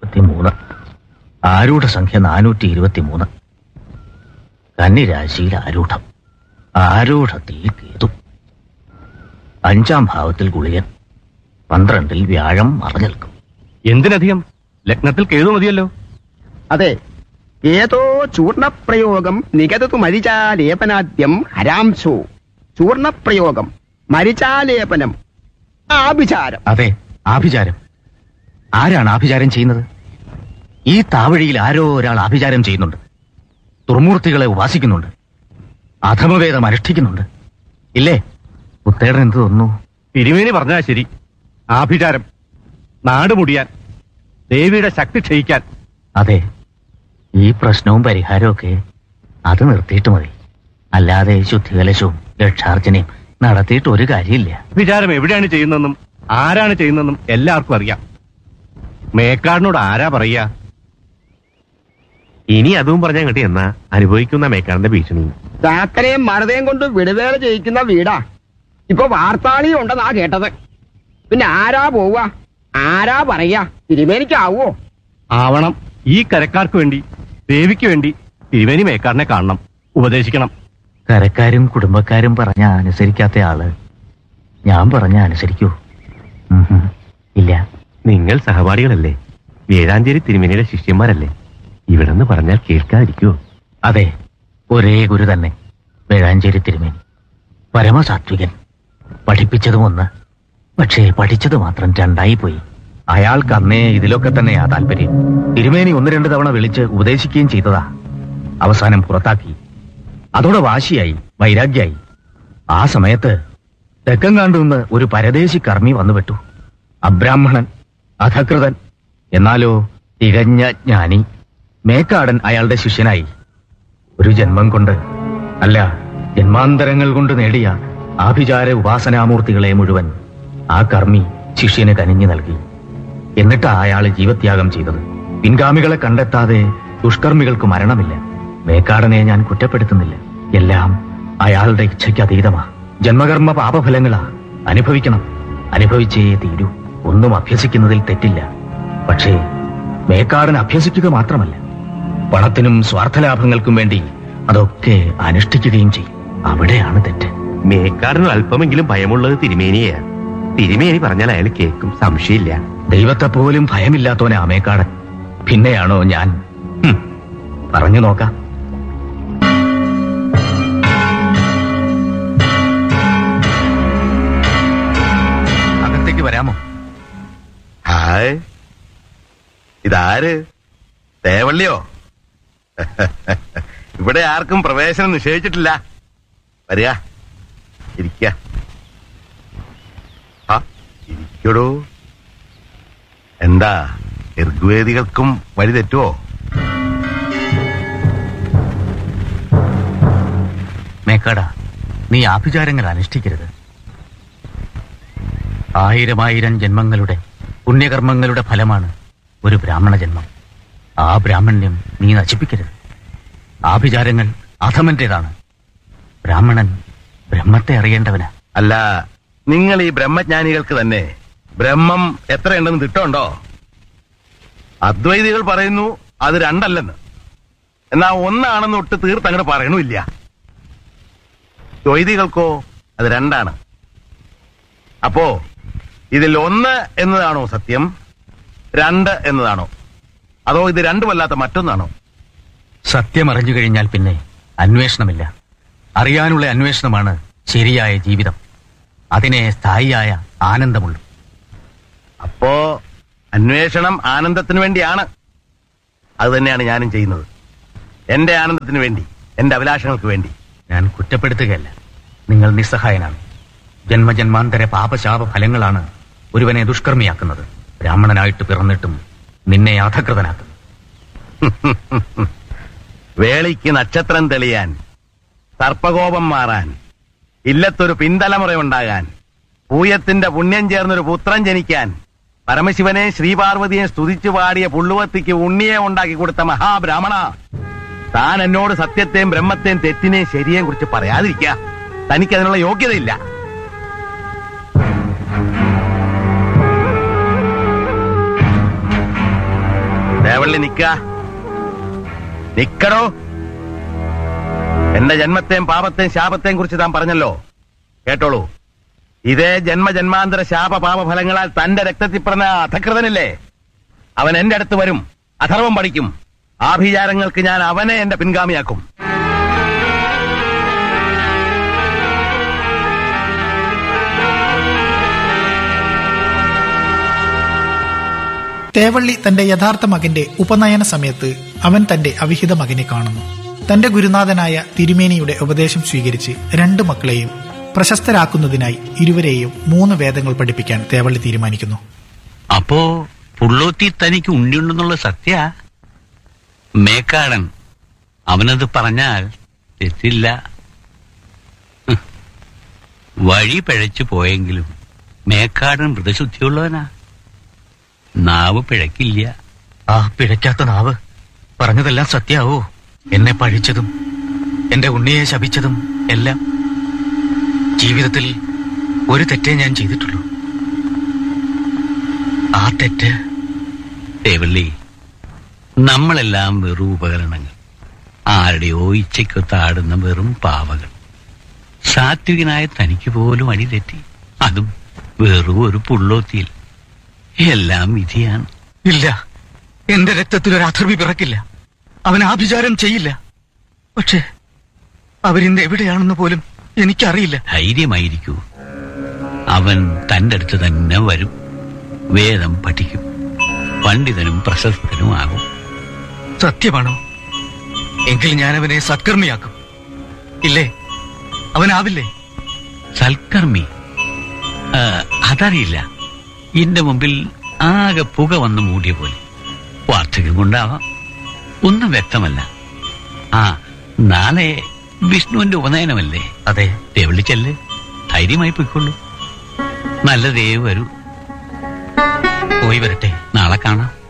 ഇരുപത്തിമൂന്ന് ആരൂഢ സംഖ്യ നാനൂറ്റി ഇരുപത്തിമൂന്ന് കന്നിരാശിയിൽ ആരൂഢം ആരൂഢത്തിൽ കേതു അഞ്ചാം ഭാവത്തിൽ ഗുളിയൻ പന്ത്രണ്ടിൽ വ്യാഴം മറഞ്ഞു നിൽക്കും എന്തിനധികം ലഗ്നത്തിൽ കേതു മതിയല്ലോ അതെ ഏതോ ചൂർണപ്രയോഗം നികതതു മരിചാലേപനാദ്യം ഹരാംശോ ചൂർണപ്രയോഗം മരിചാലേപനം ആഭിചാരം അതെ ആഭിചാരം ആരാണ് ആഭിചാരം ചെയ്യുന്നത് ഈ താവഴിയിൽ ആരോ ഒരാൾ ആഭിചാരം ചെയ്യുന്നുണ്ട് ദുർമൂർത്തികളെ ഉപാസിക്കുന്നുണ്ട് അധമവേദം അനുഷ്ഠിക്കുന്നുണ്ട് ഇല്ലേ ഉത്തേടൻ എന്ത് തോന്നുന്നു തിരുമേനി പറഞ്ഞാ ശരി ആഭിചാരം നാട് മുടിയാൻ ദേവിയുടെ ശക്തി ക്ഷയിക്കാൻ അതെ ഈ പ്രശ്നവും പരിഹാരമൊക്കെ അത് നിർത്തിയിട്ട് മതി അല്ലാതെ ശുദ്ധികലശവും രക്ഷാർച്ചനയും നടത്തിയിട്ട് ഒരു കാര്യമില്ല വിചാരം എവിടെയാണ് ചെയ്യുന്നതെന്നും ആരാണ് ചെയ്യുന്നതെന്നും എല്ലാവർക്കും അറിയാം മേക്കാടിനോട് ആരാ പറയാ ഇനി അതും പറഞ്ഞാൽ കിട്ടി എന്നാ അനുഭവിക്കുന്ന മേക്കാരന്റെ ഭീഷണി ചാക്കരയും മരതയും കൊണ്ട് വിടുവേല ചെയ്യിക്കുന്ന വീടാ ഇപ്പൊ വാർത്താളി ഉണ്ടെന്നാ കേട്ടത് പിന്നെ ആരാ പോവുക ആരാ പറയാ തിരുമേനിക്കാവോ ആവണം ഈ കരക്കാർക്ക് വേണ്ടി ദേവിക്ക് വേണ്ടി തിരുമേനി മേക്കാടിനെ കാണണം ഉപദേശിക്കണം കരക്കാരും കുടുംബക്കാരും പറഞ്ഞ അനുസരിക്കാത്ത ആള് ഞാൻ പറഞ്ഞ അനുസരിക്കൂ ഉം ഹും. ഇല്ല നിങ്ങൾ സഹപാഠികളല്ലേ വേഴാഞ്ചേരി തിരുമേനിയുടെ ശിഷ്യന്മാരല്ലേ ഇവിടെ നിന്ന് പറഞ്ഞാൽ കേൾക്കാതിരിക്കുവോ അതെ ഒരേ ഗുരു തന്നെ വേഴാഞ്ചേരി തിരുമേനി പരമസാത്വികൻ പഠിപ്പിച്ചതും ഒന്ന് പക്ഷേ പഠിച്ചത് മാത്രം രണ്ടായി പോയി അയാൾക്ക് അന്നേ ഇതിലൊക്കെ തന്നെയാ താല്പര്യം തിരുമേനി ഒന്ന് രണ്ട് തവണ വിളിച്ച് ഉപദേശിക്കുകയും ചെയ്തതാ അവസാനം പുറത്താക്കി അതോടെ വാശിയായി വൈരാഗ്യായി ആ സമയത്ത് തെക്കങ്കാണ്ടു നിന്ന് ഒരു പരദേശി കർമ്മി വന്നുപെട്ടു അബ്രാഹ്മണൻ അധകൃതൻ എന്നാലോ തികഞ്ഞ ജ്ഞാനി മേക്കാടൻ അയാളുടെ ശിഷ്യനായി ഒരു ജന്മം കൊണ്ട് അല്ല ജന്മാന്തരങ്ങൾ കൊണ്ട് നേടിയ ആഭിചാര ഉപാസനാമൂർത്തികളെ മുഴുവൻ ആ കർമ്മി ശിഷ്യന് കനിഞ്ഞു നൽകി എന്നിട്ടാ അയാൾ ജീവത്യാഗം ചെയ്തത് പിൻഗാമികളെ കണ്ടെത്താതെ ദുഷ്കർമ്മികൾക്ക് മരണമില്ല മേക്കാടനെ ഞാൻ കുറ്റപ്പെടുത്തുന്നില്ല എല്ലാം അയാളുടെ ഇച്ഛയ്ക്ക് അതീതമാ ജന്മകർമ്മ പാപഫലങ്ങളാ അനുഭവിക്കണം അനുഭവിച്ചേ തീരൂ ഒന്നും അഭ്യസിക്കുന്നതിൽ തെറ്റില്ല പക്ഷേ മേക്കാടൻ അഭ്യസിക്കുക മാത്രമല്ല പണത്തിനും സ്വാർത്ഥലാഭങ്ങൾക്കും വേണ്ടി അതൊക്കെ അനുഷ്ഠിക്കുകയും ചെയ്യും അവിടെയാണ് തെറ്റ് മേക്കാടിന് അല്പമെങ്കിലും ഭയമുള്ളത് തിരുമേനിയെയാ തിരുമേനി പറഞ്ഞാൽ അയാൾ കേൾക്കും സംശയമില്ല ദൈവത്തെ പോലും ഭയമില്ലാത്തോനെ അമേക്കാടൻ പിന്നെയാണോ ഞാൻ ഹും, പറഞ്ഞു നോക്കാം അകത്തേക്ക് വരാമോ ഹായ് ഇതാര് തേവള്ളിയോ ഇവിടെ ആർക്കും പ്രവേശനം നിഷേധിച്ചിട്ടില്ല വരിക ഇരിക്ക ആ ഇരിക്കടോ എന്താ ഋഗ്വേദികൾക്കും വഴി തെറ്റുവോ മേക്കാട നീ ആഭിചാരങ്ങൾ അനുഷ്ഠിക്കരുത് ആയിരമായിരം ജന്മങ്ങളുടെ പുണ്യകർമ്മങ്ങളുടെ ഫലമാണ് ഒരു ബ്രാഹ്മണ ജന്മം ആ ബ്രാഹ്മണ്യം നീ നശിപ്പിക്കരുത് ആഭിചാരങ്ങൾ അധമന്റേതാണ് ബ്രാഹ്മണൻ ബ്രഹ്മത്തെ അറിയേണ്ടവനാ അല്ല നിങ്ങൾ ഈ ബ്രഹ്മജ്ഞാനികൾക്ക് തന്നെ ബ്രഹ്മം എത്രയുണ്ടെന്ന് തിട്ടമുണ്ടോ അദ്വൈതികൾ പറയുന്നു അത് രണ്ടല്ലെന്ന് എന്നാ ഒന്നാണെന്ന് ഒട്ട് തീർത്തങ്ങോട്ട് പറയണമില്ല ദ്വൈതികൾക്കോ അത് രണ്ടാണ് അപ്പോ ഇതിൽ ഒന്ന് എന്നതാണോ സത്യം രണ്ട് എന്നതാണോ അതോ ഇത് രണ്ടുമല്ലാത്ത മറ്റൊന്നാണോ സത്യം അറിഞ്ഞു കഴിഞ്ഞാൽ പിന്നെ അന്വേഷണമില്ല അറിയാനുള്ള അന്വേഷണമാണ് ശരിയായ ജീവിതം അതിനെ സ്ഥായിയായ ആനന്ദമുള്ളൂ അപ്പോ അന്വേഷണം ആനന്ദത്തിന് വേണ്ടിയാണ് അത് തന്നെയാണ് ഞാനും ചെയ്യുന്നത് എന്റെ ആനന്ദത്തിന് വേണ്ടി എന്റെ അഭിലാഷങ്ങൾക്ക് വേണ്ടി ഞാൻ കുറ്റപ്പെടുത്തുകയല്ല നിങ്ങൾ നിസ്സഹായനാണ് ജന്മജന്മാന്തര പാപശാപ ഫലങ്ങളാണ് ഒരുവനെ ദുഷ്കർമ്മിയാക്കുന്നത് ബ്രാഹ്മണനായിട്ട് പിറന്നിട്ടും നിന്നെ അധകൃതനാക്കുന്നു വേളിക്ക് നക്ഷത്രം തെളിയാൻ സർപ്പകോപം മാറാൻ ഇല്ലത്തൊരു പിന്തലമുറയുണ്ടാകാൻ പൂയത്തിന്റെ പുണ്യം ചേർന്നൊരു പുത്രൻ ജനിക്കാൻ പരമശിവനെ ശ്രീപാർവതിയെ സ്തുതിച്ചു പാടിയ പുള്ളുവത്തിക്ക് ഉണ്ണിയെ ഉണ്ടാക്കി കൊടുത്ത മഹാബ്രാഹ്മണ താൻ എന്നോട് സത്യത്തെയും ബ്രഹ്മത്തെയും തെറ്റിനെയും ശരിയെയും കുറിച്ച് പറയാതിരിക്കുക തനിക്ക് അതിനുള്ള യോഗ്യതയില്ല തേവള്ളി നിക്ക നിക്കടോ എന്റെ ജന്മത്തെയും പാപത്തെയും ശാപത്തെയും കുറിച്ച് താൻ പറഞ്ഞല്ലോ കേട്ടോളൂ ഇതേ ജന്മജന്മാന്തര ശാപ പാപഫലങ്ങളാൽ തന്റെ രക്തത്തിൽ പറഞ്ഞ അധകൃതനില്ലേ അവൻ എന്റെ അടുത്ത് വരും അഥർവം പഠിക്കും ആഭിചാരങ്ങൾക്ക് ഞാൻ അവനെ എന്റെ പിൻഗാമിയാക്കും തേവള്ളി തന്റെ യഥാർത്ഥ മകന്റെ ഉപനയന സമയത്ത് അവൻ തന്റെ അവിഹിത മകനെ കാണുന്നു തന്റെ ഗുരുനാഥനായ തിരുമേനിയുടെ ഉപദേശം സ്വീകരിച്ച് രണ്ടു മക്കളെയും പ്രശസ്തരാക്കുന്നതിനായി ഇരുവരെയും മൂന്ന് വേദങ്ങൾ പഠിപ്പിക്കാൻ തേവള്ളി തീരുമാനിക്കുന്നു അപ്പോ പുള്ളോത്തി തനിക്ക് ഉണ്ടിയുണ്ടെന്നുള്ള സത്യ മേക്കാടൻ അവനത് പറഞ്ഞാൽ തെറ്റില്ല ഹ്. വഴി പിഴച്ചു പോയെങ്കിലും മേക്കാടൻ മൃതശുദ്ധിയുള്ളവനാ നാവ് പിഴക്കില്ല ആ പിഴയ്ക്കാത്ത നാവ് പറഞ്ഞതെല്ലാം സത്യാവോ എന്നെ പഴിച്ചതും എന്റെ ഉണ്ണിയെ ശപിച്ചതും എല്ലാം ജീവിതത്തിൽ ഒരു തെറ്റേ ഞാൻ ചെയ്തിട്ടുള്ളൂ ആ തെറ്റ് തേവള്ളി നമ്മളെല്ലാം വെറും ഉപകരണങ്ങൾ ആരുടെയോ ഇച്ഛയ്ക്കൊത്ത് ആടുന്ന വെറും പാവകൾ സാത്വികനായ തനിക്ക് പോലും അടി തെറ്റി അതും വെറും ഒരു പുള്ളോത്തിയിൽ എല്ലാം വിധിയാണ് ഇല്ല എന്റെ രക്തത്തിൽ ഒരു അധർവി പിറക്കില്ല അവൻ ആഭിചാരം ചെയ്യില്ല പക്ഷേ അവരിന്ന് എവിടെയാണെന്ന് പോലും എനിക്കറിയില്ല ധൈര്യമായിരിക്കൂ അവൻ തന്റെ അടുത്ത് തന്നെ വരും വേദം പഠിക്കും പണ്ഡിതനും പ്രശസ്തനും ആകും സത്യമാണോ എങ്കിൽ ഞാൻ അവനെ സത്കർമ്മിയാക്കും ഇല്ലേ അവനാവില്ലേ സൽക്കർമ്മി ആ, അതറിയില്ല എന്റെ മുമ്പിൽ ആകെ പുക വന്ന് മൂടിയ പോലെ വാർദ്ധക്യം കൊണ്ടാവാം ഒന്നും വ്യക്തമല്ല ആ നാളെ വിഷ്ണുവിന്റെ ഉപനയനമല്ലേ അതെ ദേ വിളിച്ചല്ലേ ധൈര്യമായി പോയിക്കൊള്ളൂ നല്ലതേ വരൂ പോയി വരട്ടെ നാളെ കാണാം